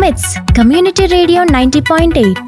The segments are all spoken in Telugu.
మిట్స్ community radio ninety point eight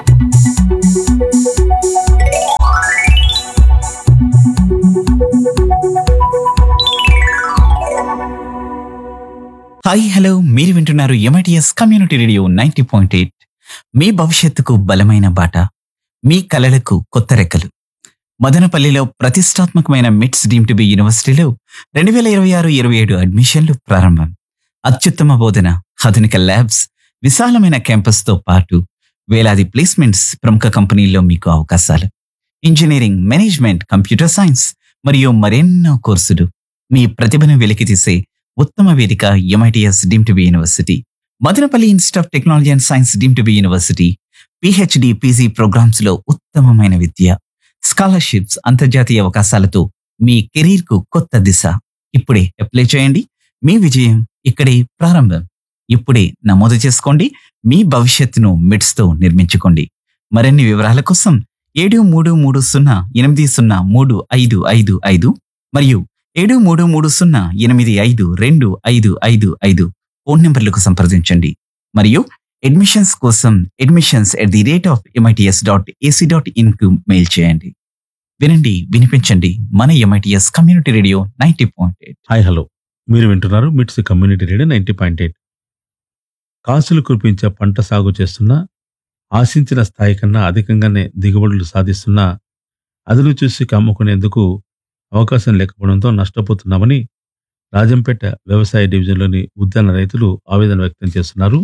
hi hello మీరు వింటున్నారు MITS community radio ninety point eight మీ భవిష్యత్తుకు బలమైన బాట మీ కలలకు కొత్త రెక్కలు మదనపల్లిలో ప్రతిష్టాత్మకమైన మిట్స్ డీమ్ టు బి యూనివర్సిటీలో రెండు వేల ఇరవై ఆరు ఇరవై ఏడు అడ్మిషన్లు ప్రారంభం అత్యుత్తమ బోధన ఆధునిక ల్యాబ్స్ విశాలమైన క్యాంపస్తో పాటు వేలాది ప్లేస్మెంట్స్ ప్రముఖ కంపెనీల్లో మీకు అవకాశాలు ఇంజనీరింగ్ మేనేజ్మెంట్ కంప్యూటర్ సైన్స్ మరియు మరెన్నో కోర్సులు మీ ప్రతిభను వెలికితీసే ఉత్తమ వేదిక MITS deemed to be university Madanapalle institute of technology and science deemed to be university PhD PG programs లో ఉత్తమమైన విద్య స్కాలర్షిప్స్ అంతర్జాతీయ అవకాశాలతో మీ కెరీర్ కు కొత్త దిశ ఇప్పుడే అప్లై చేయండి మీ విజయం ఇక్కడే ప్రారంభం ఇప్పుడే నమోదు చేసుకోండి మీ భవిష్యత్తును మిడ్స్ తో నిర్మించుకోండి మరిన్ని వివరాల కోసం ఏడు మూడు మూడు సున్నా ఎనిమిది సున్నా మూడు ఐదు ఐదు ఐదు మరియు ఏడు మూడు మూడు సున్నా ఎనిమిది ఐదు రెండు ఐదు ఐదు ఐదు ఫోన్ నెంబర్లకు సంప్రదించండి మరియు అడ్మిషన్స్ కోసం admissions at the rate of MITS dot AC dot in కు మెయిల్ చేయండి వినండి వినిపించండి మన MITS community radio ninety point eight hi hello మీరు వింటున్నారు MITS community radio ninety point eight కాసులు కురిపించే పంట సాగు చేస్తున్నా ఆశించిన స్థాయి కన్నా అధికంగానే దిగుబడులు సాధిస్తున్నా అదును చూసి అమ్ముకునేందుకు అవకాశం లేకపోవడంతో నష్టపోతున్నామని రాజంపేట వ్యవసాయ డివిజన్లోని ఉద్యాన రైతులు ఆవేదన వ్యక్తం చేస్తున్నారు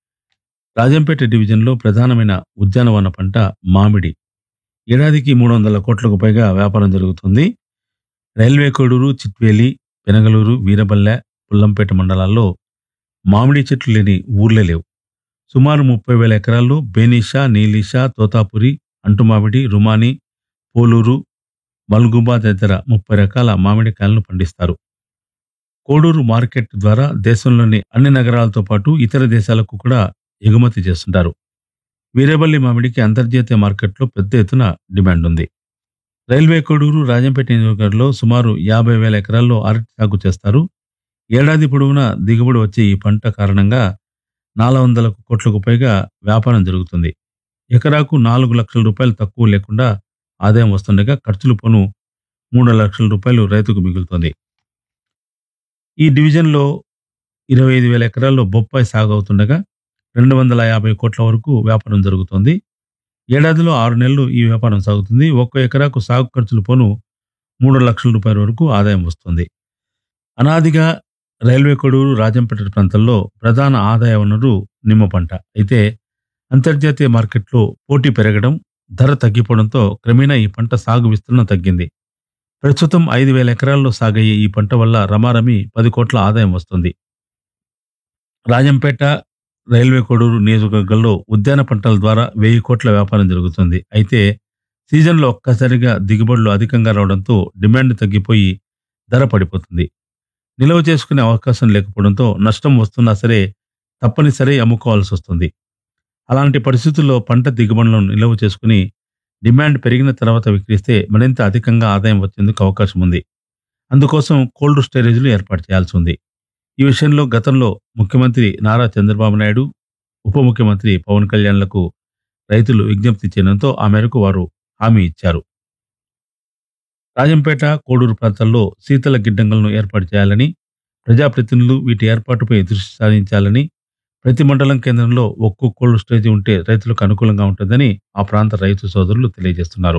రాజంపేట డివిజన్లో ప్రధానమైన ఉద్యానవన పంట మామిడి ఏడాదికి మూడు వందల కోట్లకు పైగా వ్యాపారం జరుగుతుంది రైల్వే కోడూరు చిట్వేలి పెనగలూరు వీరబల్లె పుల్లంపేట మండలాల్లో మామిడి చెట్లు లేని ఊర్లే లేవు సుమారు ముప్పై వేల ఎకరాల్లో బేనిషా నీలిషా తోతాపురి అంటుమామిడి రుమాని పోలూరు మల్గుబా తదితర ముప్పై రకాల మామిడికాయలను పండిస్తారు కోడూరు మార్కెట్ ద్వారా దేశంలోని అన్ని నగరాలతో పాటు ఇతర దేశాలకు కూడా ఎగుమతి చేస్తుంటారు వీరబల్లి మామిడికి అంతర్జాతీయ మార్కెట్లో పెద్ద ఎత్తున డిమాండ్ ఉంది రైల్వే కోడూరు రాజంపేట నియోజకవర్గంలో సుమారు యాభై వేల ఎకరాల్లో అరటి సాగు చేస్తారు ఏడాది పొడవునా దిగుబడి వచ్చే ఈ పంట కారణంగా నాలుగు వందల కోట్లకు పైగా వ్యాపారం జరుగుతుంది ఎకరాకు నాలుగు లక్షల రూపాయలు తక్కువ లేకుండా ఆదాయం వస్తుండగా ఖర్చులు పను మూడు లక్షల రూపాయలు రైతుకు మిగులుతుంది ఈ డివిజన్లో ఇరవై ఐదు వేల ఎకరాల్లో బొప్పాయి సాగు అవుతుండగా రెండు వందల యాభై కోట్ల వరకు వ్యాపారం జరుగుతుంది ఏడాదిలో ఆరు నెలలు ఈ వ్యాపారం సాగుతుంది ఒక్కో ఎకరాకు సాగు ఖర్చులు పోను మూడు లక్షల రూపాయల వరకు ఆదాయం వస్తుంది అనాదిగా రైల్వే కొడూరు రాజంపేట ప్రాంతాల్లో ప్రధాన ఆదాయ వనరు నిమ్మ పంట అయితే అంతర్జాతీయ మార్కెట్లో పోటీ పెరగడం ధర తగ్గిపోవడంతో క్రమేణా ఈ పంట సాగు విస్తీర్ణం తగ్గింది ప్రస్తుతం ఐదు వేల ఎకరాల్లో సాగయ్యే ఈ పంట వల్ల రమారమి పది కోట్ల ఆదాయం వస్తుంది రాజంపేట రైల్వే కొడూరు నియోజకవర్గంలో ఉద్యాన పంటల ద్వారా వెయ్యి కోట్ల వ్యాపారం జరుగుతుంది అయితే సీజన్లో ఒక్కసారిగా దిగుబడులు అధికంగా రావడంతో డిమాండ్ తగ్గిపోయి ధర పడిపోతుంది నిల్వ చేసుకునే అవకాశం లేకపోవడంతో నష్టం వస్తున్నా సరే తప్పనిసరి అమ్ముకోవాల్సి వస్తుంది అలాంటి పరిస్థితుల్లో పంట దిగుబడులను నిల్వ చేసుకుని డిమాండ్ పెరిగిన తర్వాత విక్రిస్తే మరింత అధికంగా ఆదాయం వచ్చేందుకు అవకాశం ఉంది అందుకోసం కోల్డ్ స్టోరేజ్లు ఏర్పాటు చేయాల్సి ఉంది ఈ విషయంలో గతంలో ముఖ్యమంత్రి నారా చంద్రబాబు నాయుడు ఉప ముఖ్యమంత్రి పవన్ కళ్యాణ్లకు రైతులు విజ్ఞప్తి చేయడంతో ఆ మేరకు వారు హామీ ఇచ్చారు రాజంపేట కోడూరు ప్రాంతాల్లో శీతల గిడ్డంగులను ఏర్పాటు చేయాలని ప్రజాప్రతినిధులు వీటి ఏర్పాటుపై దృష్టి సారించాలని ప్రతి మండలం కేంద్రంలో ఒక్కో కోల్డ్ స్టోరేజ్ ఉంటే రైతులకు అనుకూలంగా ఉంటుందని ఆ ప్రాంత రైతు సోదరులు తెలియజేస్తున్నారు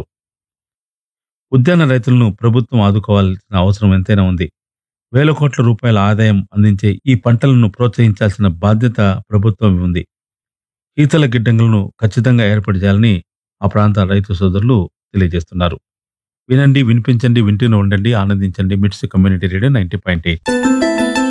ఉద్యాన రైతులను ప్రభుత్వం ఆదుకోవాల్సిన అవసరం ఎంతైనా ఉంది వేల కోట్ల రూపాయల ఆదాయం అందించే ఈ పంటలను ప్రోత్సహించాల్సిన బాధ్యత ప్రభుత్వం ఉంది శీతల గిడ్డంగులను ఖచ్చితంగా ఏర్పాటు చేయాలని ఆ ప్రాంత రైతు సోదరులు తెలియజేస్తున్నారు వినండి వినిపించండి వింటూనే ఉండండి ఆనందించండి MITS community radio ninety point eight